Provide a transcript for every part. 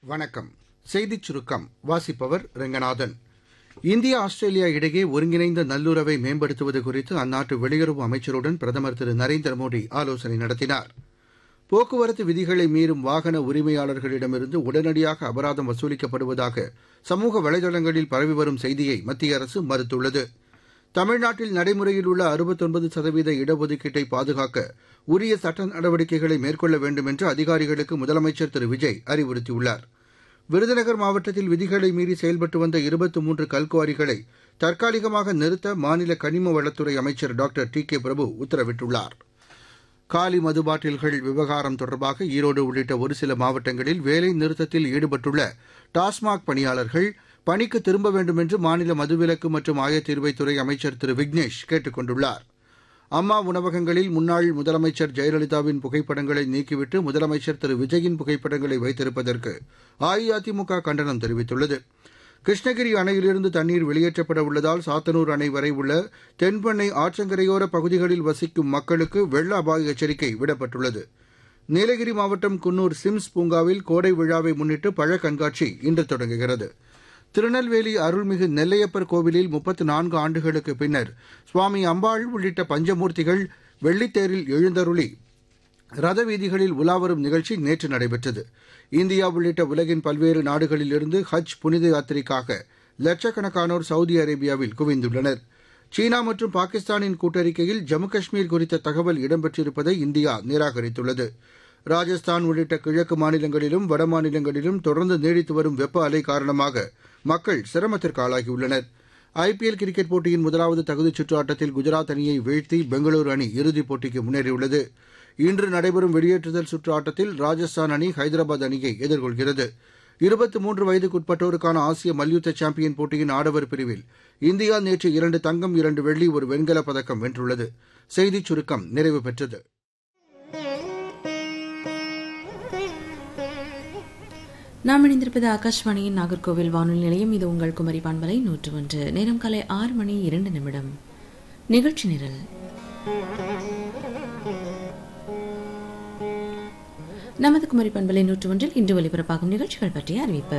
வணக்கம் செய்திச் சுருக்கம் வாசிப்பவர் ரெங்கநாதன் இந்தியா ஆஸ்திரேலியா இடையே ஒருங்கிணைந்த நல்லுறவை மேம்படுத்துவது குறித்து அந்நாட்டு வெளியுறவு அமைச்சருடன் பிரதமர் திரு நரேந்திர மோடி ஆலோசனை நடத்தினார் போக்குவரத்து விதிகளை மீறும் வாகன உரிமையாளர்களிடமிருந்து உடனடியாக அபராதம் வசூலிக்கப்படுவதாக சமூக வலைதளங்களில் பரவி வரும் செய்தியை மத்திய அரசு மறுத்துள்ளது தமிழ்நாட்டில் நடைமுறையில் உள்ள அறுபத்தொன்பது சதவீத இடஒதுக்கீட்டை பாதுகாக்க உரிய சட்ட நடவடிக்கைகளை மேற்கொள்ள வேண்டும் என்று அதிகாரிகளுக்கு முதலமைச்சர் திரு விஜய் அறிவுறுத்தியுள்ளார் விருதுநகர் மாவட்டத்தில் விதிகளை மீறி செயல்பட்டு வந்த இருபத்தி மூன்று கல்குவாரிகளை தற்காலிகமாக நிறுத்த மாநில கனிம வளத்துறை அமைச்சர் டாக்டர் டி கே பிரபு உத்தரவிட்டுள்ளார் காலி மது பாட்டில்கள் விவகாரம் தொடர்பாக ஈரோடு உள்ளிட்ட ஒரு சில மாவட்டங்களில் வேலை நிறுத்தத்தில் ஈடுபட்டுள்ள டாஸ்மாக் பணியாளர்கள் பணிக்கு திரும்ப வேண்டும் என்று மாநில மதுவிலக்கு மற்றும் ஆயத்தீர்வைத்துறை அமைச்சர் திரு விக்னேஷ் கேட்டுக் கொண்டுள்ளார் அம்மா உணவகங்களில் முன்னாள் முதலமைச்சர் ஜெயலலிதாவின் புகைப்படங்களை நீக்கிவிட்டு முதலமைச்சர் திரு விஜயின் புகைப்படங்களை வைத்திருப்பதற்கு அஇஅதிமுக கண்டனம் தெரிவித்துள்ளது கிருஷ்ணகிரி அணையிலிருந்து தண்ணீர் வெளியேற்றப்பட உள்ளதால் சாத்தனூர் அணை வரை உள்ள தென்பெண்ணை ஆற்றங்கரையோர பகுதிகளில் வசிக்கும் மக்களுக்கு வெள்ள அபாய எச்சரிக்கை விடப்பட்டுள்ளது நீலகிரி மாவட்டம் குன்னூர் சிம்ஸ் பூங்காவில் கோடை விழாவை முன்னிட்டு பழ கண்காட்சி இன்று தொடங்குகிறது திருநெல்வேலி அருள்மிகு நெல்லையப்பர் கோவிலில் முப்பத்து நான்கு ஆண்டுகளுக்கு பின்னர் சுவாமி அம்பாள் உள்ளிட்ட பஞ்சமூர்த்திகள் வெள்ளித்தேரில் எழுந்தருளி ரத வீதிகளில் உலாவரும் நிகழ்ச்சி நேற்று நடைபெற்றது இந்தியா உள்ளிட்ட உலகின் பல்வேறு நாடுகளிலிருந்து ஹஜ் புனித யாத்திரைக்காக லட்சக்கணக்கானோர் சவுதி அரேபியாவில் குவிந்துள்ளனர் சீனா மற்றும் பாகிஸ்தானின் கூட்டறிக்கையில் ஜம்மு காஷ்மீர் குறித்த தகவல் இடம்பெற்றிருப்பதை இந்தியா நிராகரித்துள்ளது ராஜஸ்தான் உள்ளிட்ட கிழக்கு மாநிலங்களிலும் வட மாநிலங்களிலும் தொடர்ந்து நீடித்து வரும் வெப்ப அலை காரணமாக மக்கள் சிரமத்திற்கு ஆளாகியுள்ளனர் ஐபிஎல் கிரிக்கெட் போட்டியின் முதலாவது தகுதிச் சுற்று ஆட்டத்தில் குஜராத் அணியை வீழ்த்தி பெங்களூரு அணி இறுதிப் போட்டிக்கு முன்னேறியுள்ளது இன்று நடைபெறும் வெளியேற்றுதல் சுற்று ஆட்டத்தில் ராஜஸ்தான் அணி ஹைதராபாத் அணியை எதிர்கொள்கிறது இருபத்தி மூன்று வயதுக்குட்பட்டோருக்கான ஆசிய மல்யுத்த சாம்பியன் போட்டியின் ஆடவர் பிரிவில் இந்தியா நேற்று இரண்டு தங்கம் இரண்டு வெள்ளி ஒரு வெண்கலப் பதக்கம் வென்றுள்ளது செய்திச் சுருக்கம் நிறைவு பெற்றது நாம் இணைந்திருப்பது ஆகாஷ்வாணியின் நாகர்கோவில் வானொலி நிலையம் இது உங்கள் குமரி பண்பலை நூற்று ஒன்று நேரம் காலை ஆறு மணி இரண்டு நிமிடம் நிகழ்ச்சி நிரல் நமது குமரி பண்பலை நூற்று ஒன்றில் இன்று ஒலிபரப்பாகும் நிகழ்ச்சிகள் பற்றிய அறிவிப்பு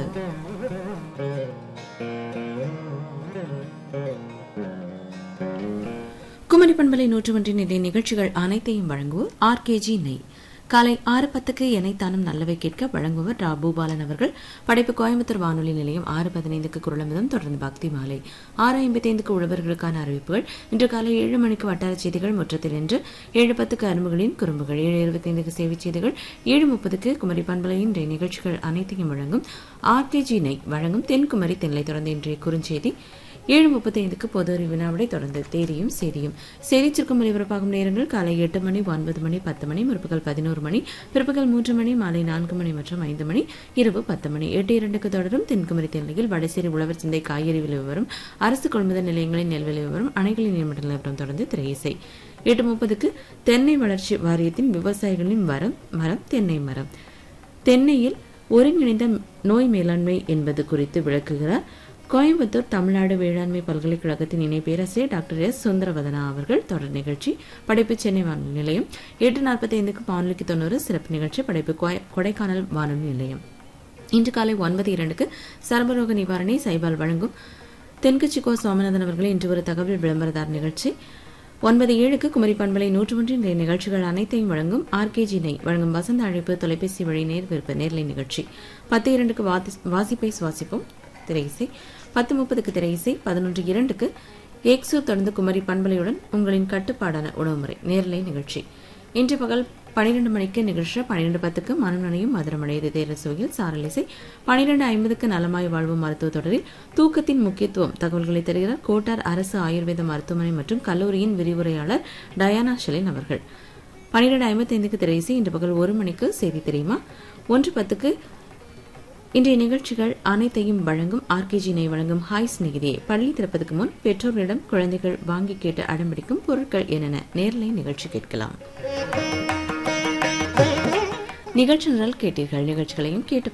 குமரி பண்பலை நூற்று ஒன்றின் இன்றைய நிகழ்ச்சிகள் அனைத்தையும் வழங்குவோர் ஆர்கேஜி நெய் காலை ஆறு பத்துக்கு எனைத்தானும் நல்லவை கேட்க வழங்குவர் ரா பூபாலன் அவர்கள் படைப்பு கோயம்புத்தூர் வானொலி நிலையம் ஆறு பதினைந்துக்கு குரலமிதம் தொடர்ந்து பக்தி மாலை ஆறு ஐம்பத்தைந்துக்கு உழவர்களுக்கான அறிவிப்புகள் இன்று காலை ஏழு மணிக்கு வட்டார செய்திகள் முற்றத்தில் என்று ஏழு பத்துக்கு அரும்புகளின் குறும்புகள் ஏழு இருபத்தைந்துக்கு சேவை செய்திகள் ஏழு முப்பதுக்கு குமரி பண்பலையின் இன்றைய நிகழ்ச்சிகள் அனைத்தையும் வழங்கும் ஆர்கேஜி நெய் வழங்கும் தென்குமரி தென்னை தொடர்ந்து இன்றைய குறுஞ்செய்தி ஏழு முப்பத்தி ஐந்துக்கு பொது அறிவு வினாவிடை தொடர்ந்து தேதியும் செய்தியும் செய்தி சுருக்கம் ஒலிபரப்பாகும் நேரங்கள் காலை எட்டு மணி ஒன்பது மணி பத்து மணி முற்பகல் பதினோரு மணி பிற்பகல் மூன்று மணி மாலை நான்கு மணி மற்றும் ஐந்து மணி இரவு பத்து மணி எட்டு இரண்டுக்கு தொடரும் தென்குமரி தென்னையில் வடசேரி உழவர் சந்தை காய்கறி விலை விவரம் அரசு கொள்முதல் நிலையங்களின் நெல் விலை விவரம் அணைகளின் நீர்மட்ட நிலவரம் தொடர்ந்து திரையிசை எட்டு முப்பதுக்கு தென்னை வளர்ச்சி வாரியத்தின் விவசாயிகளின் மரம் மரம் தென்னை மரம் தென்னையில் ஒருங்கிணைந்த நோய் மேலாண்மை என்பது குறித்து விளக்குகிறார் கோயம்புத்தூர் தமிழ்நாடு வேளாண்மை பல்கலைக்கழகத்தின் இணை பேராசிரியர் டாக்டர் எஸ் சுந்தரவதனா அவர்கள் தொடர் நிகழ்ச்சி படைப்பு சென்னை வானொலி நிலையம் எட்டு நாற்பத்தி ஐந்துக்கு வானொலிக்கு தொண்ணூறு சிறப்பு நிகழ்ச்சி படைப்பு கொடைக்கானல் வானொலி நிலையம் இன்று காலை ஒன்பது இரண்டுக்கு சர்மரோக நிவாரணி சைபால் வழங்கும் தென்கட்சி கோ சுவாமிநாதன் அவர்களை இன்று ஒரு தகவல் விளம்பரதார் நிகழ்ச்சி ஒன்பது ஏழுக்கு குமரி பண்பலை நூற்று ஒன்றின் நிகழ்ச்சிகள் அனைத்தையும் வழங்கும் ஆர்கேஜி நெய் வழங்கும் வசந்த அழைப்பு தொலைபேசி வழி நேர் விருப்ப நேர்லை நிகழ்ச்சி பத்து இரண்டுக்கு வாசிப்பை சுவாசிப்போம் திரையிசை பத்து முப்பதுக்கு திரையிசை பதினொன்று இரண்டுக்கு ஏக்ஸோ தொடர்ந்து குமரி பண்பலையுடன் உங்களின் கட்டுப்பாடான உணவுமுறை நேர்லை நிகழ்ச்சி இன்று பகல் பனிரெண்டு மணிக்கு நிகழ்ச்சி பனிரெண்டு பத்துக்கு மனநனையும் மதுரமடையது தேர்தல் சுவையில் சாரலிசை பனிரெண்டு ஐம்பதுக்கு நலமாய் வாழ்வு மருத்துவ தொடரில் தூக்கத்தின் முக்கியத்துவம் தகவல்களை தருகிறார் கோட்டார் அரசு ஆயுர்வேத மருத்துவமனை மற்றும் கல்லூரியின் விரிவுரையாளர் டயானா ஷெலின் அவர்கள் பனிரெண்டு ஐம்பத்தைந்துக்கு திரையிசை இன்று பகல் ஒரு மணிக்கு செய்தி தெரியுமா ஒன்று பத்துக்கு இன்றைய நிகழ்ச்சிகள் அனைத்தையும் வழங்கும் ஆர்கேஜினை வழங்கும் ஹாய் சிநேகிதியை பள்ளி திறப்பதற்கு முன் பெற்றோர்களிடம் குழந்தைகள் வாங்கி கேட்டு அடம்பிடிக்கும் பொருட்கள் என்னென்ன நேர்லை நிகழ்ச்சி கேட்கலாம் நிகழ்ச்சி நிரல் கேட்டீர்கள் நிகழ்ச்சிகளையும் கேட்டு